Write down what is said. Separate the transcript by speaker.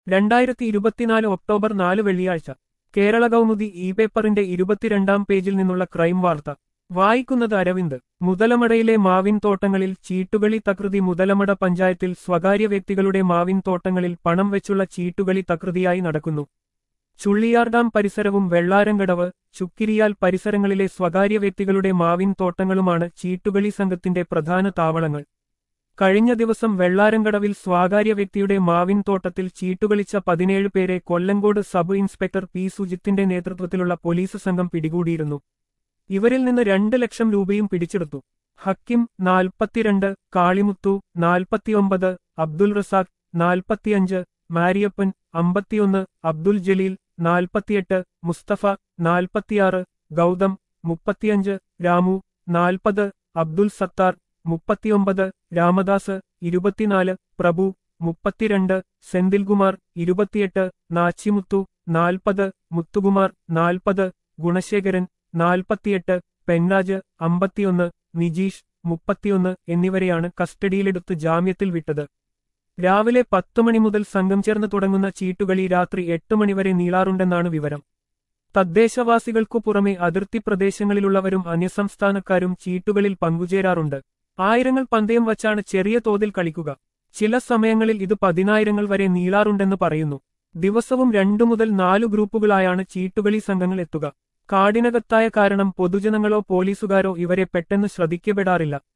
Speaker 1: രണ്ടായിരത്തി ഇരുപത്തിനാല് ഒക്ടോബർ നാല് വെള്ളിയാഴ്ച കേരള കൗമുദി ഇ പേപ്പറിന്റെ ഇരുപത്തിരണ്ടാം പേജിൽ നിന്നുള്ള ക്രൈം വാർത്ത വായിക്കുന്നത് അരവിന്ദ് മുതലമടയിലെ മാവിൻ തോട്ടങ്ങളിൽ ചീട്ടുകളി തകൃതി മുതലമട പഞ്ചായത്തിൽ സ്വകാര്യ വ്യക്തികളുടെ മാവിൻ തോട്ടങ്ങളിൽ പണം വെച്ചുള്ള ചീട്ടുകളി തകൃതിയായി നടക്കുന്നു ചുള്ളിയാർ ഡാം പരിസരവും വെള്ളാരങ്കടവ് ചുക്കിരിയാൽ പരിസരങ്ങളിലെ സ്വകാര്യ വ്യക്തികളുടെ മാവിൻ തോട്ടങ്ങളുമാണ് ചീട്ടുകളി സംഘത്തിന്റെ പ്രധാന താവളങ്ങൾ കഴിഞ്ഞ ദിവസം വെള്ളാരങ്കടവിൽ സ്വകാര്യ വ്യക്തിയുടെ മാവിൻ തോട്ടത്തിൽ ചീട്ടുകളിച്ച പതിനേഴ് പേരെ കൊല്ലങ്കോട് സബ് ഇൻസ്പെക്ടർ പി സുജിത്തിന്റെ നേതൃത്വത്തിലുള്ള പോലീസ് സംഘം പിടികൂടിയിരുന്നു ഇവരിൽ നിന്ന് രണ്ട് ലക്ഷം രൂപയും പിടിച്ചെടുത്തു ഹക്കിം നാൽപ്പത്തിരണ്ട് കാളിമുത്തു നാൽപ്പത്തിയൊമ്പത് അബ്ദുൽ റസാഖ് നാൽപ്പത്തിയഞ്ച് മാരിയപ്പൻ അമ്പത്തിയൊന്ന് അബ്ദുൽ ജലീൽ നാൽപ്പത്തിയെട്ട് മുസ്തഫ നാൽപ്പത്തിയാറ് ഗൗതം മുപ്പത്തിയഞ്ച് രാമു നാൽപ്പത് അബ്ദുൽ സത്താർ മുപ്പത്തിയൊമ്പത് രാമദാസ് ഇരുപത്തിനാല് പ്രഭു മുപ്പത്തിരണ്ട് സെന്തിൽകുമാർ ഇരുപത്തിയെട്ട് നാച്ചിമുത്തു നാൽപ്പത് മുത്തുകുമാർ നാൽപ്പത് ഗുണശേഖരൻ നാൽപ്പത്തിയെട്ട് പെന്നാജ് അമ്പത്തിയൊന്ന് നിജീഷ് മുപ്പത്തിയൊന്ന് എന്നിവരെയാണ് കസ്റ്റഡിയിലെടുത്ത് ജാമ്യത്തിൽ വിട്ടത് രാവിലെ പത്ത് മണി മുതൽ സംഘം ചേർന്ന് തുടങ്ങുന്ന ചീട്ടുകളി രാത്രി എട്ട് മണിവരെ നീളാറുണ്ടെന്നാണ് വിവരം തദ്ദേശവാസികൾക്കു പുറമെ അതിർത്തി പ്രദേശങ്ങളിലുള്ളവരും അന്യസംസ്ഥാനക്കാരും ചീട്ടുകളിൽ പങ്കുചേരാറുണ്ട് ആയിരങ്ങൾ പന്തയം വച്ചാണ് ചെറിയ തോതിൽ കളിക്കുക ചില സമയങ്ങളിൽ ഇത് പതിനായിരങ്ങൾ വരെ നീളാറുണ്ടെന്ന് പറയുന്നു ദിവസവും രണ്ടു മുതൽ നാലു ഗ്രൂപ്പുകളായാണ് ചീട്ടുകളി സംഘങ്ങൾ എത്തുക കാടിനകത്തായ കാരണം പൊതുജനങ്ങളോ പോലീസുകാരോ ഇവരെ പെട്ടെന്ന് ശ്രദ്ധിക്കപ്പെടാറില്ല